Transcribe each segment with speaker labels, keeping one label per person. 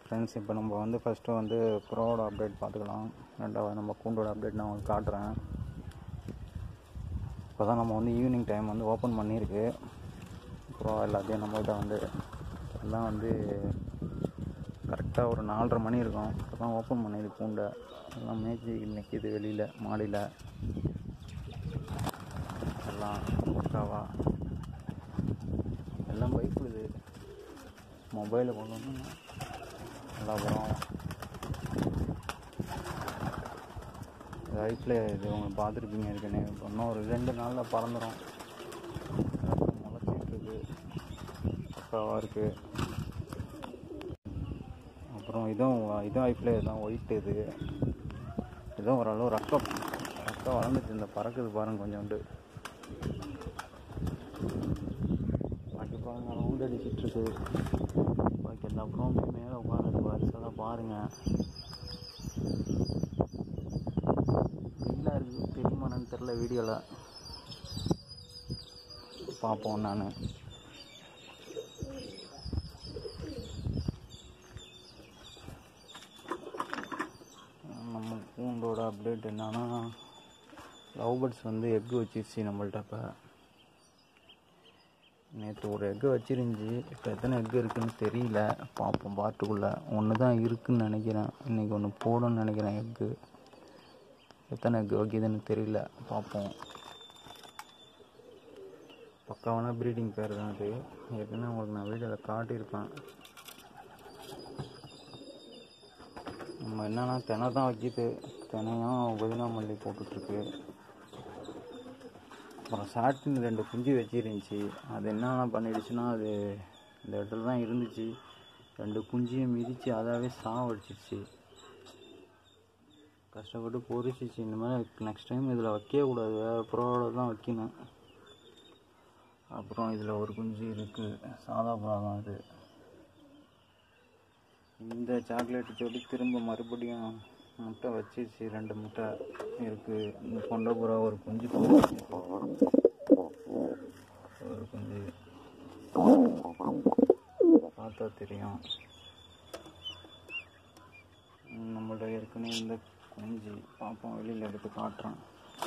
Speaker 1: Friends இப்போ நம்ம வந்து ஃபஸ்ட்டு வந்து ப்ரோவோட அப்டேட் பார்த்துக்கலாம் ரெண்டாவது நம்ம கூண்டோட அப்டேட் நான் உங்களுக்கு காட்டுறேன் இப்போ தான் நம்ம வந்து ஈவினிங் டைம் வந்து ஓப்பன் பண்ணியிருக்கு ப்ரோ எல்லாத்தையும் நம்மள்ட்ட வந்து எல்லாம் வந்து கரெக்டாக ஒரு நாலரை மணி இருக்கும் இப்போ தான் ஓப்பன் பண்ணியிருக்கு கூண்டை எல்லாம் மேய்ச்சி நிற்கிது வெளியில் மாடியில் எல்லாம் பக்காவா எல்லாம் பயப்படுது மொபைலை கொண்டு வந்து நல்லா அப்புறம் லைஃப்பில் இது உங்களுக்கு பார்த்துருப்பீங்க ஏற்கனவே இப்போ இன்னும் ஒரு ரெண்டு நாளில் பறந்துடும் முளைச்சிட்ருக்கு பக்காவாக இருக்குது அப்புறம் இதுவும் இதுவும் ஐஃப்ல இதுதான் ஒயிட் இது இதுவும் ஓரளவு ரக்கம் ரக்கம் வளர்ந்துச்சு இந்த பறக்குது பாருங்க கொஞ்சோண்டு பாக்கி பாருங்க ரவுண்ட் அடிச்சிட்டு இருக்கு பாக்கி எல்லா அப்புறம் மேலே உட்காந்து வரிசையாக பாருங்கள் வெயிலாக இருக்குது தெரியுமானு தெரில வீடியோவில் பார்ப்போம் நான் நம்ம கூண்டோட அப்டேட் என்னன்னா லவ் பேர்ட்ஸ் வந்து எக்கு வச்சிருச்சு நம்மள்ட்ட இப்போ நேற்று ஒரு எக்கு வச்சிருந்துச்சு இப்போ எத்தனை எக்கு இருக்குன்னு தெரியல பார்ப்போம் பாட்டுக்குள்ளே ஒன்று தான் இருக்குன்னு நினைக்கிறேன் இன்றைக்கி ஒன்று போடும்னு நினைக்கிறேன் எக்கு எத்தனை எக்கு வைக்கிதுன்னு தெரியல பார்ப்போம் பக்காவான ப்ரீடிங் பேர் தான் அது ஏற்கனவே உங்களுக்கு நான் வீடியோவில் காட்டியிருப்பேன் நம்ம என்னன்னா தினை தான் வைக்கிது தினையும் புதினா மல்லி போட்டுட்ருக்கு அப்புறம் சாட்டின் ரெண்டு குஞ்சு வச்சிருந்துச்சி அது என்னென்ன பண்ணிடுச்சுன்னா அது இந்த இடத்துல தான் இருந்துச்சு ரெண்டு குஞ்சையும் மிதித்து அதாவே சாவடிச்சிருச்சு கஷ்டப்பட்டு பொறிச்சிச்சு இந்த மாதிரி நெக்ஸ்ட் டைம் இதில் வைக்கவே கூடாது வேறு புறாவோட தான் வைக்கணும் அப்புறம் இதில் ஒரு குஞ்சு இருக்குது சாதா புறா தான் அது இந்த சாக்லேட் சொல்லி திரும்ப மறுபடியும் முட்டை வச்சிருச்சு ரெண்டு முட்டை இருக்குது இந்த கொண்ட புறா ஒரு குஞ்சு போட்டுச்சு. ஒரு குஞ்சு பார்த்தா தெரியும் நம்மள்ட்ட ஏற்கனவே இந்த குஞ்சு பார்ப்போம் வெளியில் எடுத்து காட்டுறேன்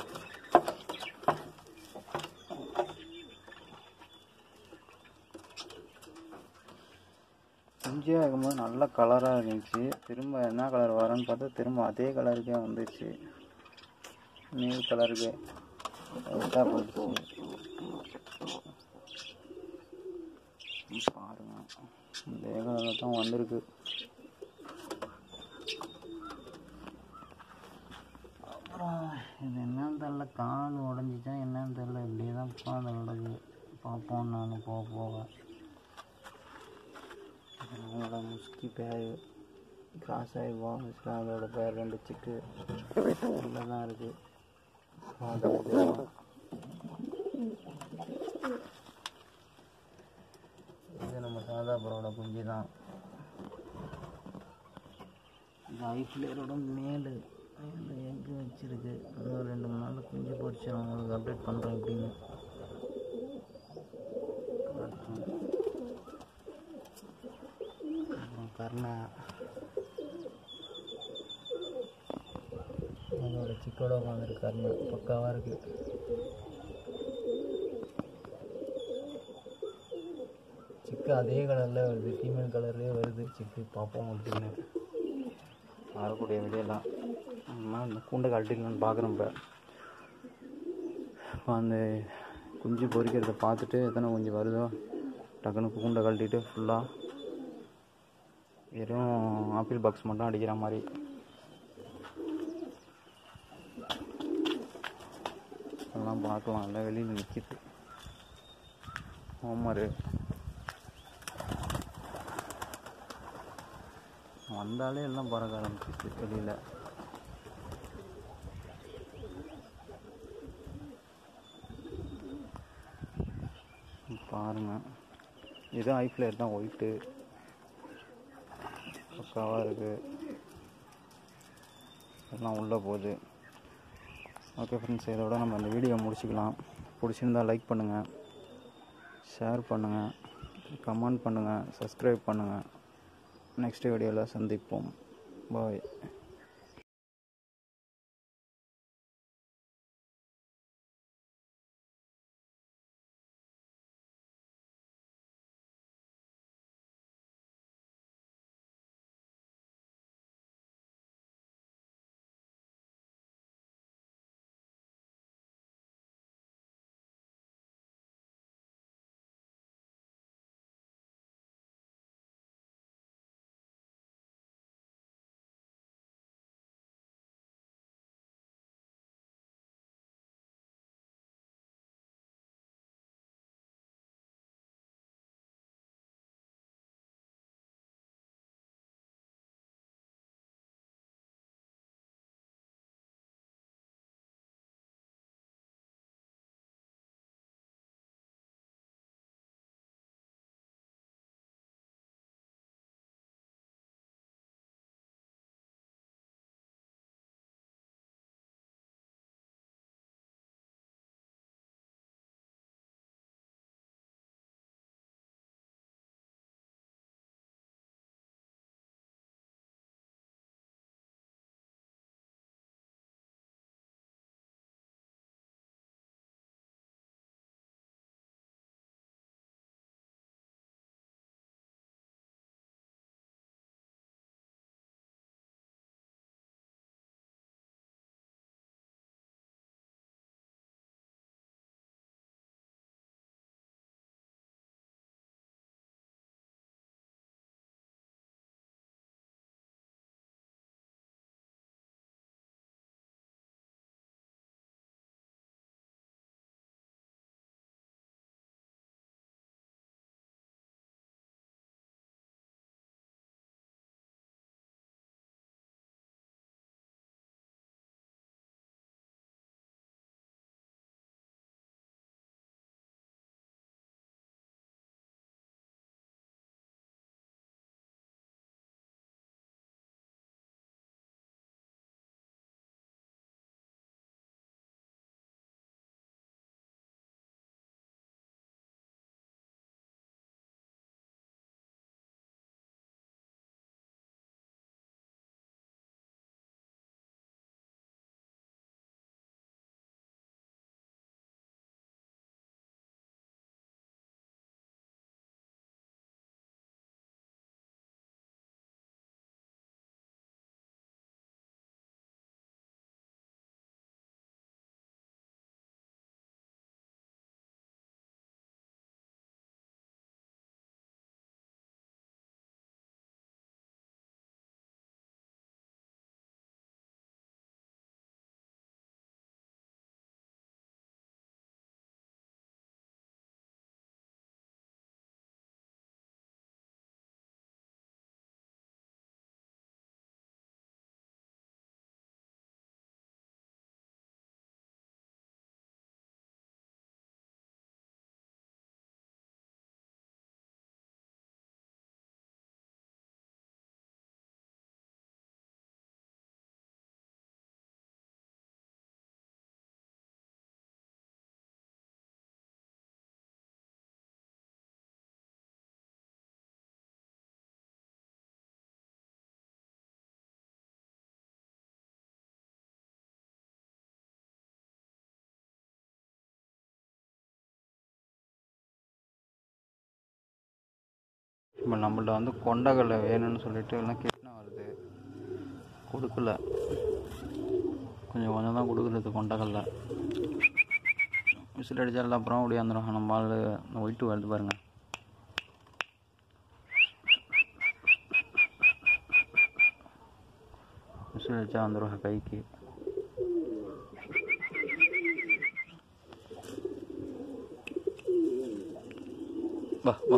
Speaker 1: குஞ்சியாக இருக்கும்போது நல்ல கலராக இருந்துச்சு திரும்ப என்ன கலர் வரேன்னு பார்த்தா திரும்ப அதே கலருக்கே வந்துச்சு நீல் கலருக்கு லைட்டாக போயிடுச்சு ம், பாருங்க இதே கலரில் தான் வந்திருக்கு அப்புறம் இது என்னன்னு தெரில கால் உடஞ்சிச்சா என்னன்னு தெரில இப்படியே தான் உட்காந்து கிடக்கு பார்ப்போம் நான் போக போக அவங்களோட முஸ்கி பேர் கிராஸ் ஆகி போனுச்சுன்னா அதோட பேர் ரெண்டு சிக்கு உள்ளே தான் இருக்குது இது நம்ம சாதாபுரோட குஞ்சு தான் இது ஐஃப்ளேரோட மேலு மேலே எக்கு வச்சிருக்கு இன்னும் ரெண்டு மூணு நாளில் குஞ்சு பொறிச்சு நான் உங்களுக்கு அப்டேட் பண்ணுறேன் எப்படின்னு அப்புறம் கர்ணா அதோட சிக்கோட உட்காந்துருக்கு கர்ணா பக்காவாக இருக்குது சிக்கு அதே கலரில் வருது ஃபீமேல் கலர்லேயே வருது சிக்கு பார்ப்போம் அப்படின்னு வரக்கூடிய வெளியெல்லாம் நம்ம இந்த கூண்டை கழட்டிடலான்னு பார்க்குறோம் இப்போ இப்போ அந்த குஞ்சு பொறிக்கிறத பார்த்துட்டு எத்தனை குஞ்சு வருதோ டக்குன்னு கூண்டை கழட்டிட்டு ஃபுல்லாக வெறும் ஆப்பிள் பாக்ஸ் மட்டும் அடிக்கிற மாதிரி எல்லாம் பார்க்கலாம் எல்லாம் வெளியில் நிற்கிது ஹோமரு வந்தாலே எல்லாம் பறக்க ஆரம்பிச்சிச்சு வெளியில் பாருங்க இதுவும் ஐ ஃப்ளேர் தான் ஒயிட்டு பக்காவாக இருக்குது எல்லாம் உள்ளே போகுது ஓகே ஃப்ரெண்ட்ஸ் இதோட நம்ம இந்த வீடியோ முடிச்சுக்கலாம் பிடிச்சிருந்தா லைக் பண்ணுங்கள் ஷேர் பண்ணுங்கள் கமெண்ட் பண்ணுங்கள் சப்ஸ்கிரைப் பண்ணுங்கள் நெக்ஸ்ட் வீடியோவில் சந்திப்போம் பாய் இப்போ நம்மள்ட்ட வந்து கொண்டக்கடலை வேணும்னு சொல்லிட்டு எல்லாம் கிருஷ்ணா வருது கொடுக்கல கொஞ்சம் கொஞ்சம் தான் கொடுக்குறது கொண்டக்கடலை விசில் அடிச்சால அப்புறம் ஓடியாந்துடும் நம்ம ஆள் இந்த ஒயிட்டு வருது பாருங்க விசில் அடிச்சா வந்துடும் கைக்கு வா வா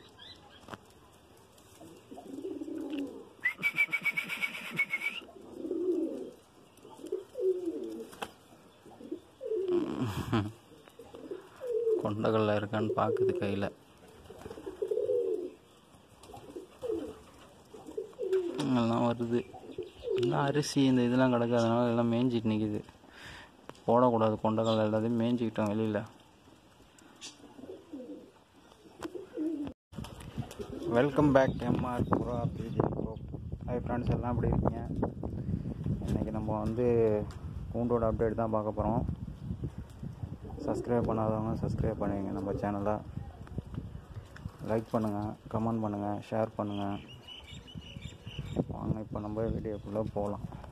Speaker 1: கொண்டக்கடலை இருக்கான்னு பார்க்குது கையில் எல்லாம் வருது எல்லாம் அரிசி இந்த இதெல்லாம் கிடக்கு அதனால எல்லாம் மேய்ஞ்சிட்டு நிற்கிது போடக்கூடாது கொண்டக்கடலை எல்லாத்தையும் மேய்ஞ்சிக்கிட்டோம் வெளியில் welcome back MR bro PG bro hi friends எல்லாம் எப்படி இருக்கீங்க இன்றைக்கி நம்ம வந்து கூண்டோட அப்டேட் தான் பார்க்க போகிறோம் சப்ஸ்கிரைப் பண்ணாதவங்க சப்ஸ்கிரைப் பண்ணுவீங்க நம்ம சேனலை லைக் பண்ணுங்கள் கமெண்ட் பண்ணுங்கள் ஷேர் பண்ணுங்கள் வாங்க இப்போ நம்ம வீடியோக்குள்ளே போகலாம்